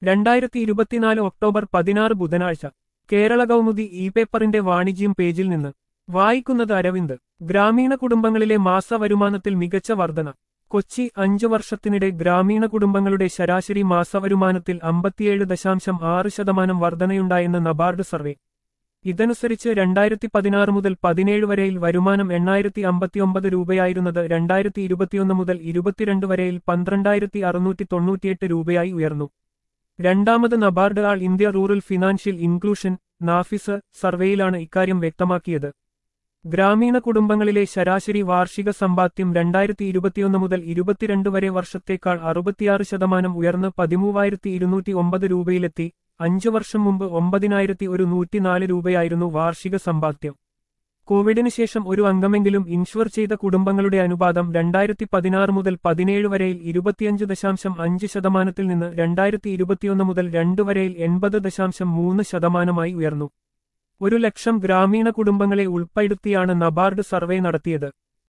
രണ്ടായിരത്തി ഇരുപത്തിനാല് ഒക്ടോബർ പതിനാറ് ബുധനാഴ്ച കേരള കൗമുദി ഇ പേപ്പറിന്റെ വാണിജ്യം പേജിൽ നിന്ന് വായിക്കുന്നത് അരവിന്ദ് ഗ്രാമീണ കുടുംബങ്ങളിലെ മാസ വരുമാനത്തിൽ മികച്ച വർധന കൊച്ചി അഞ്ചു വർഷത്തിനിടെ ഗ്രാമീണ കുടുംബങ്ങളുടെ ശരാശരി മാസവരുമാനത്തിൽ അമ്പത്തിയേഴ് ദശാംശം ആറ് ശതമാനം വർധനയുണ്ടായെന്ന് നബാർഡ് സർവേ ഇതനുസരിച്ച് രണ്ടായിരത്തി പതിനാറ് മുതൽ പതിനേഴ് വരെയിൽ വരുമാനം എണ്ണായിരത്തി അമ്പത്തിയൊമ്പത് രൂപയായിരുന്നത് രണ്ടായിരത്തി ഇരുപത്തിയൊന്ന് മുതൽ ഇരുപത്തിരണ്ട് വരെയിൽ പന്ത്രണ്ടായിരത്തി അറുന്നൂറ്റി തൊണ്ണൂറ്റിയെട്ട് രൂപയായി ഉയർന്നു രണ്ടാമത് NABARD all India rural financial inclusion NAFIS സർവേയിലാണ് ഇക്കാര്യം വ്യക്തമാക്കിയത് ഗ്രാമീണ കുടുംബങ്ങളിലെ ശരാശരി വാർഷിക സമ്പാദ്യം രണ്ടായിരത്തി ഇരുപത്തിയൊന്ന് മുതൽ ഇരുപത്തിരണ്ട് വരെ വർഷത്തേക്കാൾ അറുപത്തിയാറ് ശതമാനം ഉയർന്ന് പതിമൂവായിരത്തി ഇരുന്നൂറ്റി ഒമ്പത് രൂപയിലെത്തി അഞ്ചു വർഷം മുമ്പ് ഒമ്പതിനായിരത്തി ഒരു നൂറ്റിനാല് രൂപയായിരുന്നു വാർഷിക സമ്പാദ്യം കോവിഡിന് ശേഷം ഒരു അംഗമെങ്കിലും ഇൻഷുർ ചെയ്ത കുടുംബങ്ങളുടെ അനുപാതം രണ്ടായിരത്തി പതിനാറ് മുതൽ പതിനേഴ് വരെയിൽ ഇരുപത്തിയഞ്ച് ദശാംശം അഞ്ച് ശതമാനത്തിൽ നിന്ന് രണ്ടായിരത്തി ഇരുപത്തിയൊന്ന് മുതൽ രണ്ട് വരെയിൽ എൺപത് ദശാംശം മൂന്ന് ശതമാനമായി ഉയർന്നു ഒരു ലക്ഷം ഗ്രാമീണ കുടുംബങ്ങളെ ഉൾപ്പെടുത്തിയാണ് നബാർഡ് സർവേ നടത്തിയത്